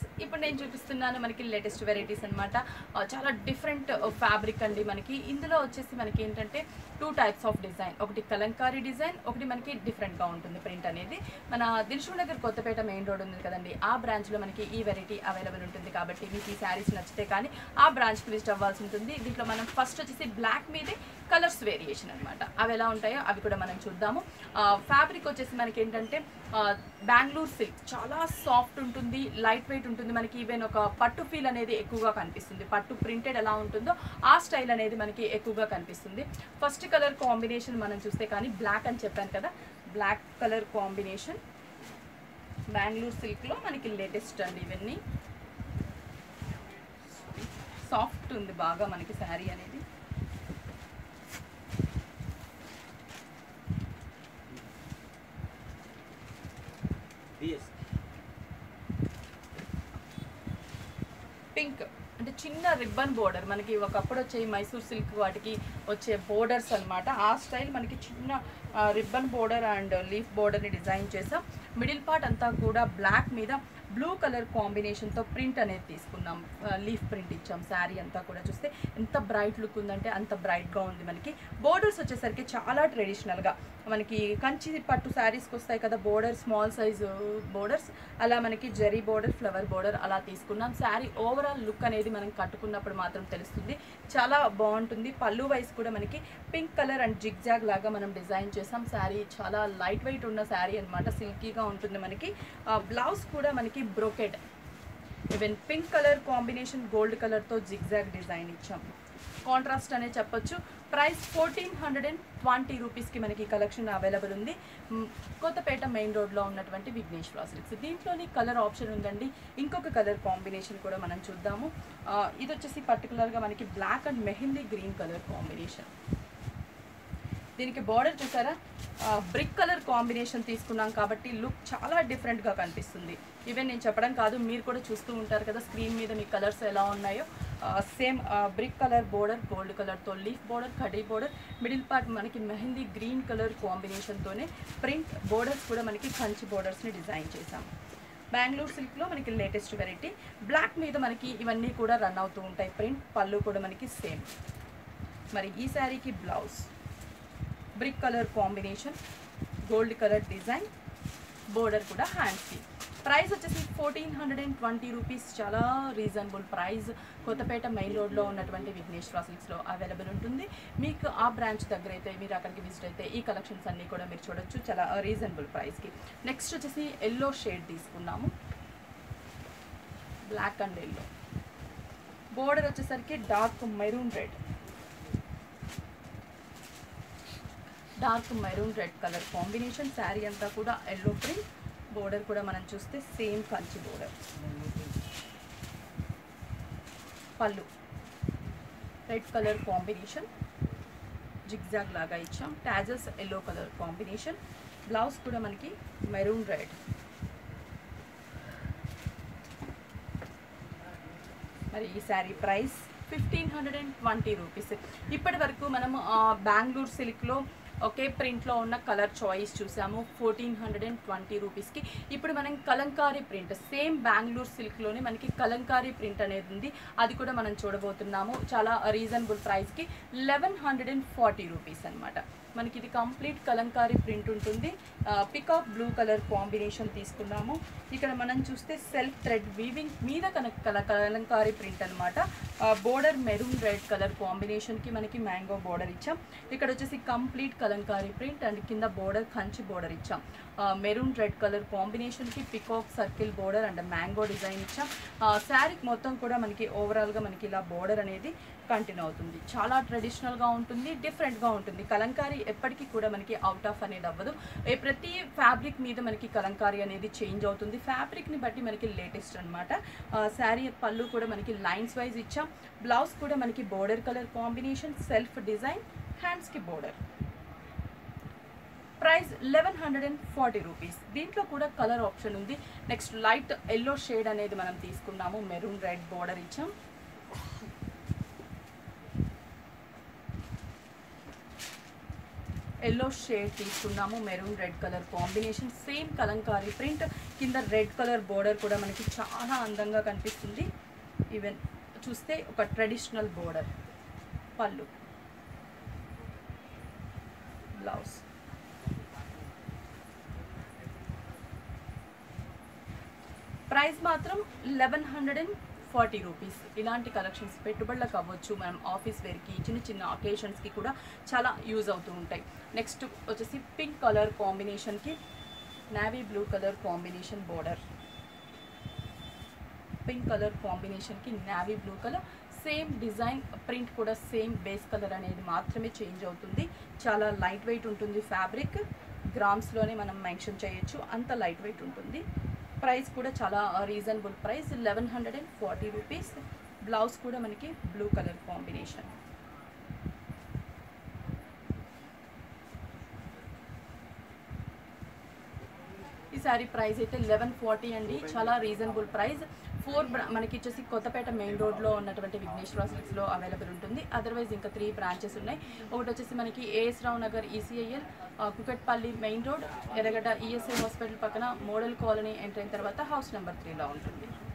ఇప్పుడు నేను చూపిస్తున్నాను మనకి లేటెస్ట్ వెరైటీస్ అనమాట చాలా డిఫరెంట్ ఫ్యాబ్రిక్ అండి మనకి ఇందులో వచ్చేసి మనకి ఏంటంటే టూ టైప్స్ ఆఫ్ డిజైన్ ఒకటి కలంకారీ డిజైన్ ఒకటి మనకి డిఫరెంట్గా ఉంటుంది ప్రింట్ అనేది మన దిల్షుక్ నగర్ కొత్తపేట మెయిన్ రోడ్ ఉంది కదండి ఆ బ్రాంచ్లో మనకి ఈ వెరైటీ అవైలబుల్ ఉంటుంది కాబట్టి మీకు ఈ శారీస్ నచ్చితే కానీ ఆ బ్రాంచ్కి విజిట్ అవ్వాల్సి ఉంటుంది దీంట్లో మనం ఫస్ట్ వచ్చేసి బ్లాక్ మీదే కలర్స్ వేరియేషన్ అనమాట అవి ఎలా ఉంటాయో అవి కూడా మనం చూద్దాము ఫ్యాబ్రిక్ వచ్చేసి మనకి ఏంటంటే బెంగళూరు సిల్క్ చాలా సాఫ్ట్ ఉంటుంది లైట్ వెయిట్ ఉంటుంది మనకి ఈవెన్ ఒక పట్టు ఫీల్ అనేది ఎక్కువగా కనిపిస్తుంది పట్టు ప్రింటెడ్ ఎలా ఉంటుందో ఆ స్టైల్ అనేది మనకి ఎక్కువగా కనిపిస్తుంది ఫస్ట్ కలర్ కాంబినేషన్ మనం చూస్తే కానీ బ్లాక్ అని చెప్పాను కదా బ్లాక్ కలర్ కాంబినేషన్ బెంగళూరు సిల్క్లో మనకి లేటెస్ట్ అండి ఇవన్నీ సాఫ్ట్ ఉంది బాగా మనకి శారీ అనేది Yes. పింక్ అంటే చిన్న రిబ్బన్ బోర్డర్ మనకి ఒకప్పుడు వచ్చే ఈ మైసూర్ సిల్క్ వాటికి వచ్చే బోర్డర్స్ అన్నమాట ఆ స్టైల్ మనకి చిన్న రిబ్బన్ బోర్డర్ అండ్ లీఫ్ బోర్డర్ని డిజైన్ చేసాం మిడిల్ పార్ట్ అంతా కూడా బ్లాక్ మీద బ్లూ కలర్ కాంబినేషన్తో ప్రింట్ అనేది తీసుకున్నాం లీఫ్ ప్రింట్ ఇచ్చాం శారీ అంతా కూడా చూస్తే ఎంత బ్రైట్ లుక్ ఉందంటే అంత బ్రైట్గా ఉంది మనకి బోర్డర్స్ వచ్చేసరికి చాలా ట్రెడిషనల్గా మనకి కంచి పట్టు శారీస్కి వస్తాయి కదా బోర్డర్ స్మాల్ సైజు బోర్డర్స్ అలా మనకి జరీ బోర్డర్ ఫ్లవర్ బోర్డర్ అలా తీసుకున్నాం శారీ ఓవరాల్ లుక్ అనేది మనం కట్టుకున్నప్పుడు మాత్రం తెలుస్తుంది చాలా బాగుంటుంది పళ్ళు వైస్ కూడా మనకి pink colour and zigzag లాగా మనం డిజైన్ చేసాం శారీ చాలా లైట్ వెయిట్ ఉన్న శారీ అనమాట సిల్కీగా ఉంటుంది మనకి బ్లౌజ్ కూడా మనకి brocade even pink colour combination gold కలర్తో జిగ్జాగ్ డిజైన్ ఇచ్చాం కాంట్రాస్ట్ అనే చెప్పొచ్చు price fourteen hundred and twenty రూపీస్కి మనకి కలెక్షన్ అవైలబుల్ ఉంది మ్, కొత్తపేట మెయిన్ రోడ్లో ఉన్నటువంటి విఘ్నేశ్వర సిల్క్స్ దీంట్లోని కలర్ ఆప్షన్ ఉందండి ఇంకొక కలర్ కాంబినేషన్ కూడా మనం చూద్దాము ఆ, ఇది వచ్చేసి పర్టికులర్గా మనకి black and mehndi green colour combination దీనికి బార్డర్ చూసారా బ్రిక్ కలర్ కాంబినేషన్ తీసుకున్నాం కాబట్టి లుక్ చాలా డిఫరెంట్గా కనిపిస్తుంది ఈవెన్ నేను చెప్పడం కాదు మీరు కూడా చూస్తూ ఉంటారు కదా స్క్రీన్ మీద మీ కలర్స్ ఎలా ఉన్నాయో same brick colour border gold కలర్తో లీఫ్ బోర్డర్ కడీ బోర్డర్ మిడిల్ పార్ట్ మనకి మెహందీ గ్రీన్ కలర్ కాంబినేషన్తోనే ప్రింట్ బోర్డర్స్ కూడా మనకి కంచి బోర్డర్స్ని డిజైన్ చేసాం బెంగళూరు సిల్క్లో మనకి లేటెస్ట్ వెరైటీ బ్లాక్ మీద మనకి ఇవన్నీ కూడా రన్ అవుతూ ఉంటాయి ప్రింట్ పళ్ళు కూడా మనకి సేమ్ మరి ఈ శారీకి blouse brick colour combination gold colour design border కూడా హ్యాండ్స్కి ప్రైస్ వచ్చేసి fourteen hundred and twenty rupees చాలా రీజనబుల్ ప్రైస్ కొత్తపేట మెయిన్ రోడ్లో ఉన్నటువంటి విఘ్నేశ్వర సిల్క్స్లో అవైలబుల్ ఉంటుంది మీకు ఆ బ్రాంచ్ దగ్గర అయితే మీరు అక్కడికి విజిట్ అయితే ఈ కలెక్షన్స్ అన్నీ కూడా మీరు చూడొచ్చు చాలా రీజనబుల్ ప్రైస్కి నెక్స్ట్ వచ్చేసి ఎల్లో షేడ్ తీసుకున్నాము బ్లాక్ అండ్ ఎల్లో బోర్డర్ వచ్చేసరికి dark maroon red dark maroon red colour combination sari అంతా కూడా ఎల్లో ప్రింట్ బోర్డర్ కూడా మనం చూస్తే same Kanchi border pallu red colour combination zigzag లాగా ఇచ్చాం tassels yellow colour combination blouse కూడా మనకి మెరూన్ రెడ్ మరి ఈ sari price fifteen hundred and twenty rupees ఇప్పటి వరకు మనం బెంగళూరు సిల్క్లో ఒకే ప్రింట్లో ఉన్న కలర్ చాయిస్ చూసాము ఫోర్టీన్ హండ్రెడ్ అండ్ ట్వంటీ రూపీస్కి ఇప్పుడు మనం కలంకారీ ప్రింట్ సేమ్ బెంగళూరు సిల్క్లోనే మనకి కలంకారీ ప్రింట్ అనేది ఉంది అది కూడా మనం చూడబోతున్నాము చాలా రీజనబుల్ ప్రైస్కి eleven hundred and forty rupees అనమాట మనకి ఇది కంప్లీట్ కలంకారీ ప్రింట్ ఉంటుంది పికాక్ బ్లూ కలర్ కాంబినేషన్ తీసుకున్నాము ఇక్కడ మనం చూస్తే సెల్ఫ్ థ్రెడ్ వీవింగ్ మీద కనుక కల కలంకారీ ప్రింట్ అనమాట బోర్డర్ మెరూన్ రెడ్ కలర్ కాంబినేషన్కి మనకి మ్యాంగో బోర్డర్ ఇచ్చాం ఇక్కడ వచ్చేసి కంప్లీట్ కలంకారీ ప్రింట్ అండ్ కింద బోర్డర్ కంచి బోర్డర్ ఇచ్చాం మెరూన్ రెడ్ కలర్ కాంబినేషన్కి peacock circle border and mango design ఇచ్చాం శారీకి మొత్తం కూడా మనకి ఓవరాల్గా మనకి ఇలా బోర్డర్ అనేది కంటిన్యూ అవుతుంది చాలా ట్రెడిషనల్గా ఉంటుంది డిఫరెంట్గా ఉంటుంది కలంకారీ ఎప్పటికీ కూడా మనకి అవుట్ ఆఫ్ అనేది అవ్వదు ఏ ప్రతి ఫ్యాబ్రిక్ మీద మనకి కలంకారీ అనేది చేంజ్ అవుతుంది ఫ్యాబ్రిక్ని బట్టి మనకి లేటెస్ట్ అనమాట శారీ పళ్ళు కూడా మనకి లైన్స్ వైజ్ ఇచ్చాం బ్లౌజ్ కూడా మనకి border colour combination self design హ్యాండ్స్కి border price eleven hundred and forty rupees దీంట్లో కూడా కలర్ ఆప్షన్ ఉంది నెక్స్ట్ లైట్ ఎల్లో షేడ్ అనేది మనం తీసుకున్నాము మెరూన్ రెడ్ బోర్డర్ ఇచ్చాం ఎల్లో షేడ్ తీసుకున్నాము maroon red colour combination same Kalamkari print కింద రెడ్ కలర్ బోర్డర్ కూడా మనకి చాలా అందంగా కనిపిస్తుంది ఈవెన్ చూస్తే ఒక traditional border pallu blouse price మాత్రం eleven hundred and forty rupees ఇలాంటి కలెక్షన్స్ పెట్టుబడులకు అవ్వచ్చు మనం ఆఫీస్ వేర్కి చిన్న చిన్న అకేషన్స్కి కూడా చాలా యూజ్ అవుతూ ఉంటాయి నెక్స్ట్ వచ్చేసి పింక్ కలర్ కాంబినేషన్కి navy blue colour combination border pink colour కాంబినేషన్కి navy blue colour same design print కూడా సేమ్ బేస్ కలర్ అనేది మాత్రమే చేంజ్ అవుతుంది చాలా లైట్ వెయిట్ ఉంటుంది ఫ్యాబ్రిక్ గ్రామ్స్లోనే మనం మెన్షన్ చేయొచ్చు అంత లైట్ వెయిట్ ఉంటుంది ప్రైస్ కూడా చాలా reasonable price eleven hundred and forty rupees blouse కూడా మనకి బ్లూ కలర్ కాంబినేషన్ ఈ సారీ ప్రైస్ అయితే లెవెన్ ఫార్టీ అండి చాలా రీజనబుల్ ప్రైస్ ఫోర్ మనకి వచ్చేసి కొత్తపేట మెయిన్ రోడ్లో ఉన్నటువంటి విఘ్నేశ్వర సిల్క్స్లో అవైలబుల్ ఉంటుంది అదర్వైజ్ ఇంకా త్రీ బ్రాంచెస్ ఉన్నాయి ఒకటి వచ్చేసి మనకి ఏఎస్ రావు Nagar ECIL Kukatpally main road ఎర్రగడ్డ ఈఎస్ఐ హాస్పిటల్ పక్కన మోడల్ కాలనీ ఎంటర్ అయిన తర్వాత హౌస్ నెంబర్ త్రీలో ఉంటుంది